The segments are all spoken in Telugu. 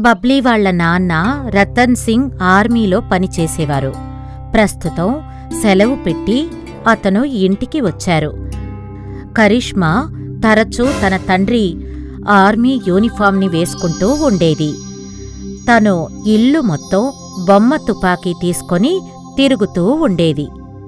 బబ్లీ వాళ్ళ నాన్న రతన్ సింగ్ ఆర్మీలో పనిచేసేవారు ప్రస్తుతం సెలవు పెట్టి అతను ఇంటికి వచ్చారు కరిష్మా తరచూ తన తండ్రి ఆర్మీ యూనిఫామ్ని వేసుకుంటూ ఉండేది తను ఇల్లు మొత్తం బొమ్మ తుపాకీ తీసుకొని తిరుగుతూ ఉండేది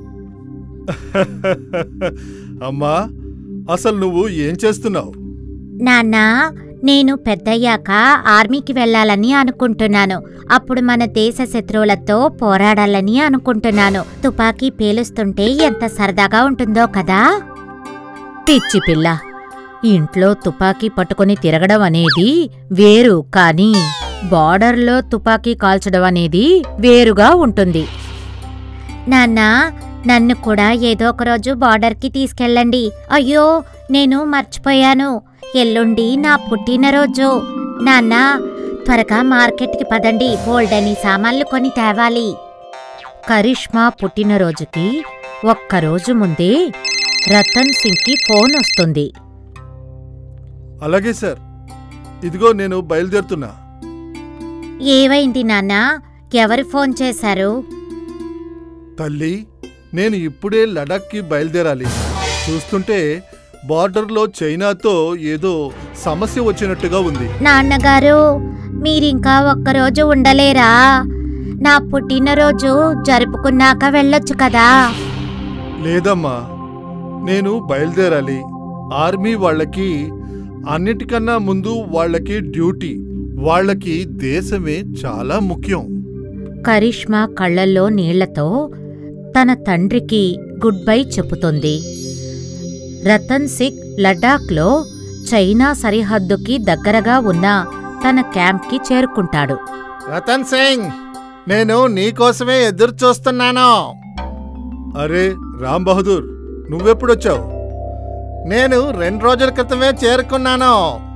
అమ్మా అసలు నువ్వు ఏం చేస్తున్నావు నాన్నా నేను పెద్దయ్యాక ఆర్మీకి వెళ్ళాలని అనుకుంటున్నాను అప్పుడు మన దేశ శత్రువులతో పోరాడాలని అనుకుంటున్నాను తుపాకీ పేలుస్తుంటే ఎంత సరదాగా ఉంటుందో కదా పిచ్చి పిల్ల ఇంట్లో తుపాకీ పట్టుకొని తిరగడం అనేది వేరు కానీ బార్డర్లో తుపాకీ కాల్చడం అనేది వేరుగా ఉంటుంది నాన్నా నన్ను కూడా ఏదో ఒక రోజు బార్డర్కి తీసుకెళ్ళండి అయ్యో నేను మర్చిపోయాను ఎల్లుండి నా పుట్టినరోజు నాన్న త్వరగా మార్కెట్కి పదండి బోల్డని సామాన్లు కొని తేవాలి కరిష్మా పుట్టినరోజుకి ఒక్కరోజు ముందే రతన్ సింగ్కి ఫోన్ వస్తుంది అలాగే సార్ ఇదిగో నేను బయలుదేరుతున్నా ఏవైంది నాన్న ఎవరు ఫోన్ చేశారు తల్లి నేను ఇప్పుడే లడాక్కి బయలుదేరాలి చూస్తుంటే బార్డర్లో చైనాతో ఏదో సమస్య వచ్చినట్టుగా ఉంది నాన్నగారు మీరింకా ఒక్కరోజు ఉండలేరా నా పుట్టినరోజు జరుపుకున్నాక వెళ్ళొచ్చు కదా లేదమ్మా నేను బయలుదేరాలి ఆర్మీ వాళ్ళకి అన్నిటికన్నా ముందు వాళ్ళకి డ్యూటీ వాళ్ళకి దేశమే చాలా ముఖ్యం కరిష్మా కళ్ళల్లో నీళ్లతో తన తండ్రికి గుడ్ బై చెబుతుంది రతన్ సింగ్ లడాఖ్లో చైనా సరిహద్దుకి దగ్గరగా ఉన్న తన క్యాంప్కి చేరుకుంటాడు రతన్ సింగ్ నేను నీకోసమే ఎదురు చూస్తున్నాను అరే రామ్ బహదూర్ నువ్వెప్పుడొచ్చావు నేను రెండు రోజుల క్రితమే చేరుకున్నాను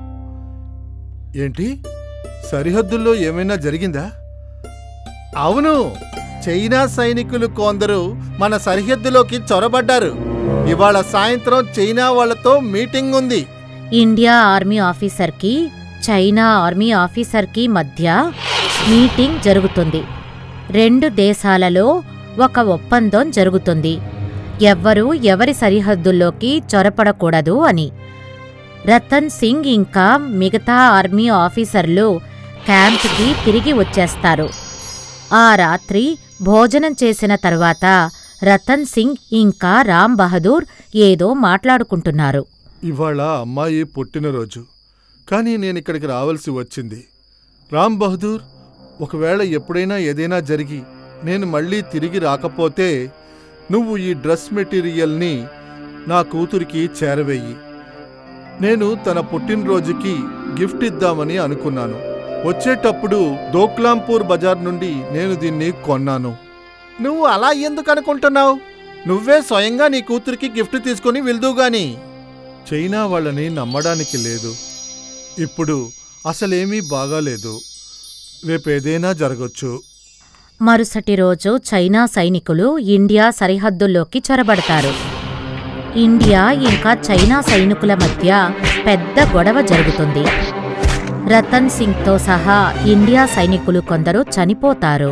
ఏంటి సరిహద్దుల్లో ఏమైనా జరిగిందా అవును చైనా సైనికులు కొందరు మన సరిహద్దులోకి చొరబడ్డారు ఇవాళ సాయంత్రం చైనా వాళ్ళతో మీటింగ్ ఉంది ఇండియా ఆర్మీ ఆఫీసర్కి చైనా ఆర్మీ ఆఫీసర్కి మధ్య మీటింగ్ జరుగుతుంది రెండు దేశాలలో ఒక ఒప్పందం జరుగుతుంది ఎవ్వరూ ఎవరి సరిహద్దుల్లోకి చొరపడకూడదు అని రతన్ సింగ్ ఇంకా మిగతా ఆర్మీ ఆఫీసర్లు క్యాంప్కి తిరిగి వచ్చేస్తారు ఆ రాత్రి భోజనం చేసిన తరువాత రతన్ సింగ్ ఇంకా రామ్ బహదూర్ ఏదో మాట్లాడుకుంటున్నారు ఇవాళ అమ్మాయి పుట్టినరోజు కానీ నేను ఇక్కడికి రావాల్సి వచ్చింది రామ్ బహదూర్ ఒకవేళ ఎప్పుడైనా ఏదైనా జరిగి నేను మళ్ళీ తిరిగి రాకపోతే నువ్వు ఈ డ్రెస్ మెటీరియల్ని నా కూతురికి చేరవేయి నేను తన పుట్టినరోజుకి గిఫ్ట్ ఇద్దామని అనుకున్నాను వచ్చేటప్పుడు దోక్లాంపూర్ బజార్ నుండి నేను దీన్ని కొన్నాను నువ్వు అలా ఎందుకు అనుకుంటున్నావు నువ్వే స్వయంగా నీ కూతురికి గిఫ్ట్ తీసుకుని వెళ్దుగాని చైనా వాళ్ళని నమ్మడానికి లేదు ఇప్పుడు అసలేమీ బాగాలేదు రేపేదైనా జరగొచ్చు మరుసటి రోజు చైనా సైనికులు ఇండియా సరిహద్దుల్లోకి చొరబడతారు ఇండియా ఇంకా చైనా సైనికుల మధ్య పెద్ద గొడవ జరుగుతుంది రతన్ సింగ్తో సహా ఇండియా సైనికులు కొందరు చనిపోతారు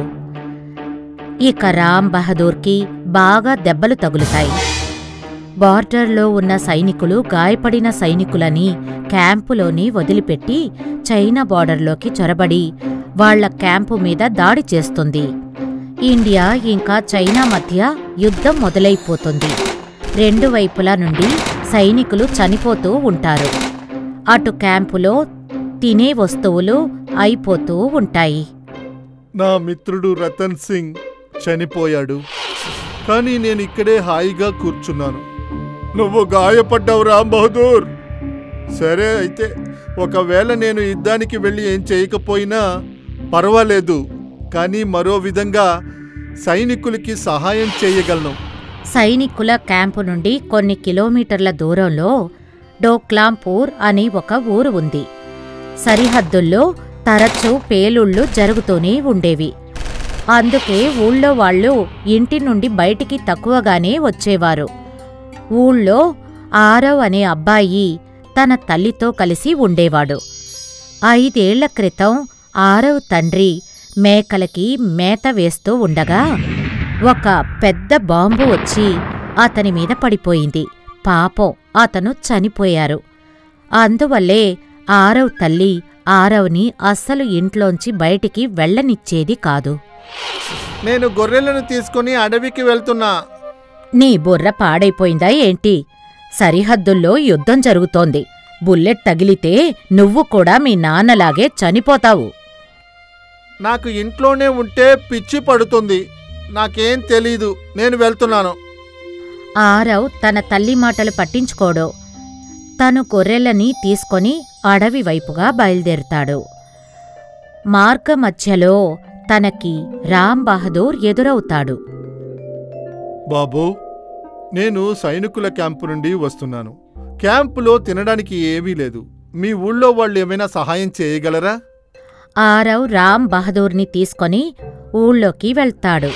ఇక రామ్ బహదూర్కి బాగా దెబ్బలు తగులుతాయి బార్డర్లో ఉన్న సైనికులు గాయపడిన సైనికులని క్యాంపులోని వదిలిపెట్టి చైనా బార్డర్లోకి చొరబడి వాళ్ళ క్యాంపు మీద దాడి చేస్తుంది ఇండియా ఇంకా చైనా మధ్య యుద్ధం మొదలైపోతుంది రెండు వైపులా నుండి సైనికులు చనిపోతూ ఉంటారు అటు క్యాంపులో తినే వస్తువులు అయిపోతూ ఉంటాయి నా మిత్రుడు రతన్ సింగ్ చనిపోయాడు కానీ నేను ఇక్కడే హాయిగా కూర్చున్నాను నువ్వు గాయపడ్డావు రామ్ బహదూర్ సరే అయితే ఒకవేళ నేను యుద్ధానికి వెళ్ళి ఏం చేయకపోయినా పర్వాలేదు కానీ మరో విధంగా సైనికులకి సహాయం చేయగలను సైనికుల క్యాంపు నుండి కొన్ని కిలోమీటర్ల దూరంలో డోక్లాంపూర్ అని ఒక ఊరు ఉంది సరిహద్దుల్లో తరచూ పేలుళ్ళు జరుగుతూనే ఉండేవి అందుకే ఊళ్ళో వాళ్ళు ఇంటి నుండి బయటికి తక్కువగానే వచ్చేవారు ఊళ్ళో ఆరవ్ అనే అబ్బాయి తన తల్లితో కలిసి ఉండేవాడు ఐదేళ్ల క్రితం ఆరవ తండ్రి మేకలకి మేత వేస్తూ ఉండగా ఒక పెద్ద బాంబు వచ్చి అతని మీద పడిపోయింది పాపం అతను చనిపోయారు అందువల్లే ఆరవ్ తల్లి ఆరవ్ని అస్సలు ఇంట్లోంచి బయటికి వెళ్ళనిచ్చేది కాదు నేను గొర్రెలను తీసుకుని అడవికి వెళ్తున్నా నీ బుర్ర పాడైపోయిందా ఏంటి సరిహద్దుల్లో యుద్ధం జరుగుతోంది బుల్లెట్ తగిలితే నువ్వు కూడా మీ నాన్నలాగే చనిపోతావు నాకు ఇంట్లోనే ఉంటే పిచ్చి పడుతుంది నాకేం తెలీదు నేను వెళ్తున్నాను ఆరవ్ తన తల్లి మాటలు పట్టించుకోడు తను గొర్రెలని తీసుకొని అడవి వైపుగా బయలుదేరుతాడు మార్గమధ్యలో తనకి రామ్ బహదూర్ ఎదురవుతాడు బాబూ నేను సైనికుల క్యాంపు నుండి వస్తున్నాను క్యాంపులో తినడానికి ఏమీ లేదు మీ ఊళ్ళో వాళ్ళు ఏమైనా సహాయం చేయగలరా ఆరవ్ రామ్ బహదూర్ని తీసుకొని ఊళ్ళోకి వెళ్తాడు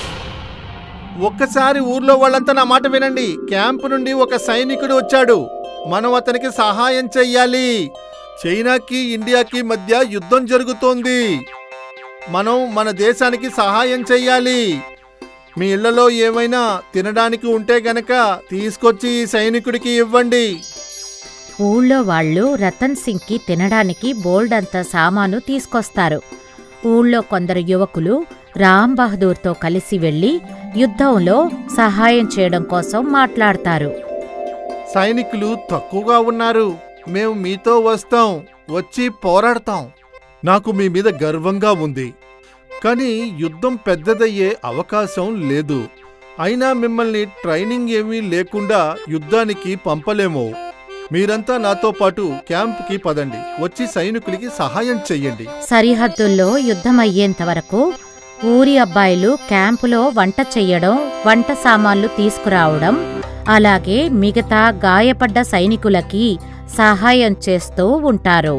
ఒక్కసారి ఊర్లో వాళ్ళంతా నా మాట వినండి క్యాంపు నుండి ఒక సైనికుడు వచ్చాడు మనం అతనికి సహాయం చెయ్యాలి చైనాకి ఇండియాకి మధ్య యుద్ధం జరుగుతోంది మనం మన దేశానికి సహాయం చెయ్యాలి మీ ఇళ్లలో ఏమైనా తినడానికి ఉంటే గనక తీసుకొచ్చి ఈ సైనికుడికి ఇవ్వండి ఊళ్ళో వాళ్ళు రతన్ సింగ్కి తినడానికి బోల్డంత సామాను తీసుకొస్తారు ఊళ్ళో కొందరు యువకులు రామ్ బహదూర్తో కలిసి వెళ్లి యుద్ధంలో సహాయం చేయడం కోసం మాట్లాడతారు సైనికులు తక్కువగా ఉన్నారు మేము మీతో వస్తాం వచ్చి పోరాడతాం నాకు మీ మీద గర్వంగా ఉంది కానీ యుద్ధం పెద్దదయ్యే అవకాశం లేదు అయినా మిమ్మల్ని ట్రైనింగ్ ఏమీ లేకుండా యుద్ధానికి పంపలేము మీరంతా నాతో పాటు క్యాంప్కి పదండి వచ్చి సైనికులకి సహాయం చెయ్యండి సరిహద్దుల్లో యుద్ధమయ్యేంత వరకు ఊరి అబ్బాయిలు క్యాంపులో వంట చెయ్యడం వంట సామాన్లు తీసుకురావడం అలాగే మిగతా గాయపడ్డ సైనికులకి సహాయం చేస్తూ ఉంటారు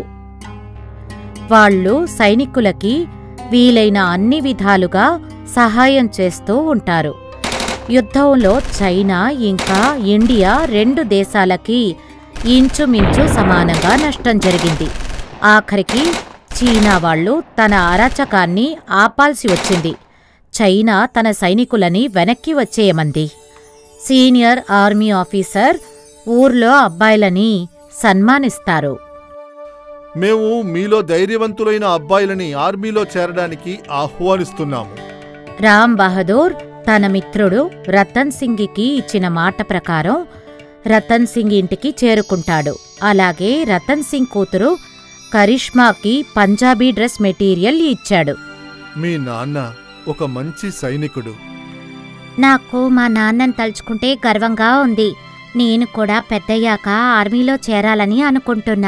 వాళ్ళు సైనికులకి వీలైన అన్ని విధాలుగా సహాయం చేస్తూ ఉంటారు యుద్ధంలో చైనా ఇంకా ఇండియా రెండు దేశాలకి ఇంచుమించు సమానంగా నష్టం జరిగింది ఆఖరికి చీనా వాళ్ళు తన అరాచకాన్ని ఆపాల్సి వచ్చింది చైనా తన సైనికులని వెనక్కి వచ్చేయమంది సీనియర్ ఆర్మీ ఆఫీసర్ ఊర్లో అబ్బాయిలని సన్మానిస్తారు మేము మీలో ధైర్యవంతులైన అబ్బాయిలని ఆర్మీలో చేరడానికి ఆహ్వానిస్తున్నాము రామ్ బహదూర్ తన మిత్రుడు రతన్ సింగ్కి ఇచ్చిన మాట ప్రకారం రతన్ సింగ్ ఇంటికి చేరుకుంటాడు అలాగే రతన్ సింగ్ కూతురు కరిష్మాకి పంజాబీ డ్రెస్ మెటీరియల్ ఇచ్చాడు మీ నాన్న ఒక మంచి సైనికుడు నాకు మా నాన్నని తలుచుకుంటే గర్వంగా ఉంది నేను కూడా పెద్దయ్యాక ఆర్మీలో చేరాలని అనుకుంటున్నా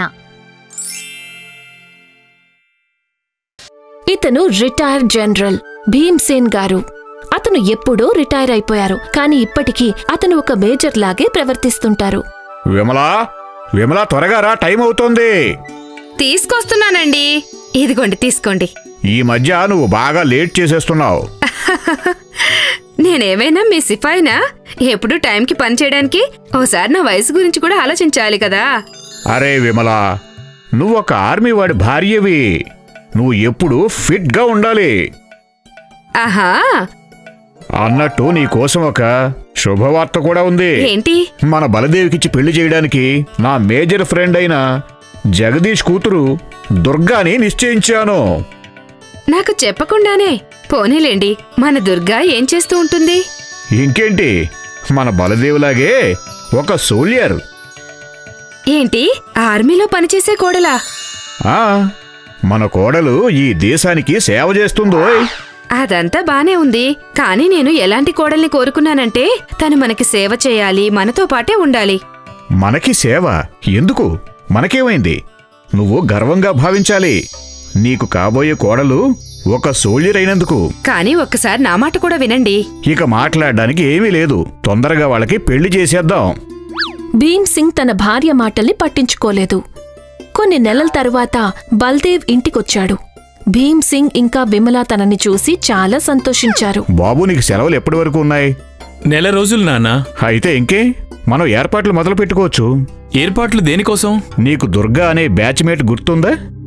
ఇతను రిటైర్ జనరల్ భీమ్సేన్ గారు అతను ఎప్పుడో రిటైర్ అయిపోయారు కానీ ఇప్పటికీ అతను ఒక మేజర్ లాగే ప్రవర్తిస్తుంటారు విమలా విమలా త్వరగా రా టైం అవుతోంది తీసుకొస్తున్నానండి ఇదిగోండి తీసుకోండి ఈ మధ్య నువ్వు బాగా లేట్ చేసేస్తున్నావు నేనేమైనా మీ సిఫాయినా ఎప్పుడు టైంకి పని చేయడానికి ఓసారి నా వయసు గురించి కూడా ఆలోచించాలి కదా అరే విమలా నువ్వు ఒక ఆర్మీ వాడి భార్యవి నువ్వు ఎప్పుడూ ఫిట్గా ఉండాలి ఆహా అన్నట్టు నీ కోసం ఒక శుభవార్త కూడా ఉంది ఏంటి మన బలదేవికిచ్చి పెళ్లి చేయడానికి నా మేజర్ ఫ్రెండ్ అయిన జగదీష్ కూతురు దుర్గాని నిశ్చయించాను నాకు చెప్పకుండానే పోనీలేండి మన దుర్గా ఏం చేస్తూ ఉంటుంది ఇంకేంటి మన బలదేవులాగే ఒక సోల్యర్ ఏంటి ఆర్మీలో పనిచేసే కోడలా ఆ మన కోడలు ఈ దేశానికి సేవ చేస్తుందోయ్ అదంతా బానే ఉంది కానీ నేను ఎలాంటి కోడల్ని కోరుకున్నానంటే తను మనకి సేవ చేయాలి మనతో పాటే ఉండాలి మనకి సేవ ఎందుకు మనకేమైంది నువ్వు గర్వంగా భావించాలి నీకు కాబోయే కోడలు ఒక సోల్జర్ అయినందుకు కానీ ఒక్కసారి నా మాట కూడా వినండి ఇక మాట్లాడడానికి ఏమీ లేదు తొందరగా వాళ్ళకి పెళ్లి చేసేద్దాం భీమ్ సింగ్ తన భార్య మాటల్ని పట్టించుకోలేదు కొన్ని నెలల తరువాత బల్దేవ్ ఇంటికొచ్చాడు భీమ్ సింగ్ ఇంకా విమల తనని చూసి చాలా సంతోషించారు బాబు నీకు సెలవులు ఎప్పటి వరకు ఉన్నాయి నెల రోజులు నాన్న అయితే ఇంకే మనం ఏర్పాట్లు మొదలు పెట్టుకోవచ్చు ఏర్పాట్లు దేనికోసం నీకు దుర్గా అనే బ్యాచ్మేట్ గుర్తుందా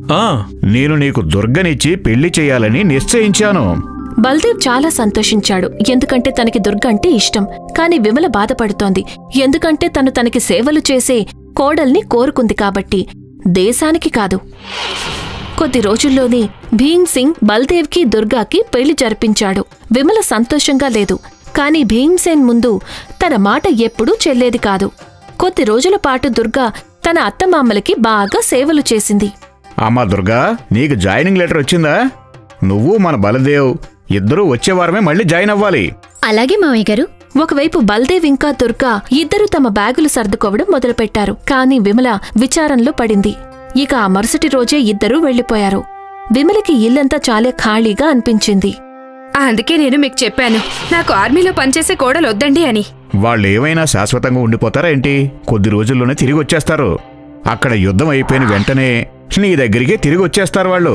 ఆ నేను నీకు దుర్గనిచ్చి పెళ్లి చేయాలని నిశ్చయించాను బల్దేవ్ చాలా సంతోషించాడు ఎందుకంటే తనకి దుర్గ అంటే ఇష్టం కాని విమల బాధపడుతోంది ఎందుకంటే తను తనకి సేవలు చేసే కోడల్ని కోరుకుంది కాబట్టి దేశానికి కాదు కొద్ది రోజుల్లోనే భీమ్ సింగ్ బల్దేవ్కి దుర్గాకి పెళ్లి జరిపించాడు విమల సంతోషంగా లేదు కాని భీమ్సేన్ ముందు తన మాట ఎప్పుడూ చెల్లేది కాదు కొద్ది రోజుల పాటు దుర్గా తన అత్తమామలకి బాగా సేవలు చేసింది అమ్మా దుర్గా నీకు జాయినింగ్ లెటర్ వచ్చిందా నువ్వు మన బలదేవ్ ఇద్దరూ వచ్చే వారమే మళ్ళీ జాయిన్ అవ్వాలి అలాగే మామయ్య గారు ఒకవైపు బల్దేవ్ ఇంకా దుర్గా ఇద్దరూ తమ బ్యాగులు సర్దుకోవడం మొదలుపెట్టారు కాని విమల విచారంలో పడింది ఇక ఆ మరుసటి రోజే ఇద్దరూ వెళ్లిపోయారు విమలకి ఇల్లంతా చాలా ఖాళీగా అనిపించింది అందుకే నేను మీకు చెప్పాను నాకు ఆర్మీలో పనిచేసే కోడలు వద్దండి అని వాళ్ళు ఏమైనా శాశ్వతంగా ఉండిపోతారా ఏంటి కొద్ది రోజుల్లోనే తిరిగి వచ్చేస్తారు అక్కడ యుద్ధం అయిపోయిన వెంటనే నీ దగ్గరికి తిరిగి వచ్చేస్తారు వాళ్ళు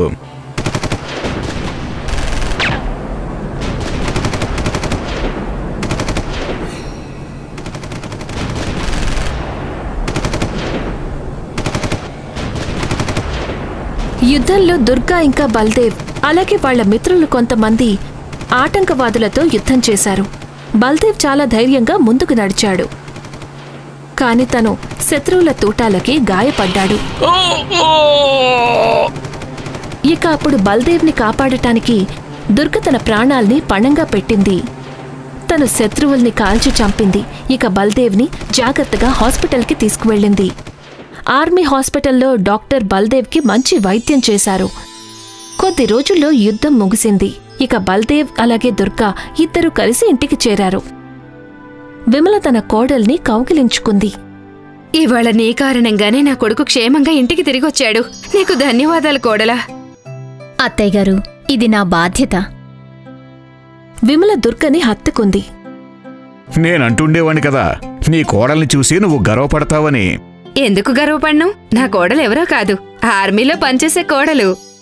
యుద్ధంలో దుర్గా ఇంకా బల్దేవ్ అలాగే వాళ్ళ మిత్రులు కొంతమంది ఆటంకవాదులతో యుద్ధం చేశారు బల్దేవ్ చాలా ధైర్యంగా ముందుకు నడిచాడు కాని తను శత్రువుల తూటాలకి గాయపడ్డాడు ఇక అప్పుడు బల్దేవ్ని కాపాడటానికి దుర్గ తన ప్రాణాల్ని పణంగా పెట్టింది తను శత్రువుల్ని కాల్చి చంపింది ఇక బల్దేవ్ని జాగ్రత్తగా హాస్పిటల్కి తీసుకువెళ్ళింది ఆర్మీ హాస్పిటల్లో డాక్టర్ బల్దేవ్కి మంచి వైద్యం చేశారు కొద్ది రోజుల్లో యుద్ధం ముగిసింది ఇక బల్దేవ్ అలాగే దుర్గా ఇద్దరూ కలిసి ఇంటికి చేరారు విమల తన కోడల్ని కౌగిలించుకుంది ఇవాళ నీ కారణంగానే నా కొడుకు క్షేమంగా ఇంటికి తిరిగొచ్చాడు నీకు ధన్యవాదాలు కోడలా అత్తయ్య గారు ఇది నా బాధ్యత విమల దుర్గని హత్తుకుంది నేనంటుండేవాణ్ణి కదా నీ కోడల్ని చూసి నువ్వు గర్వపడతావని ఎందుకు గర్వపడ్ను నా కోడలు ఎవరో కాదు ఆర్మీలో పనిచేసే కోడలు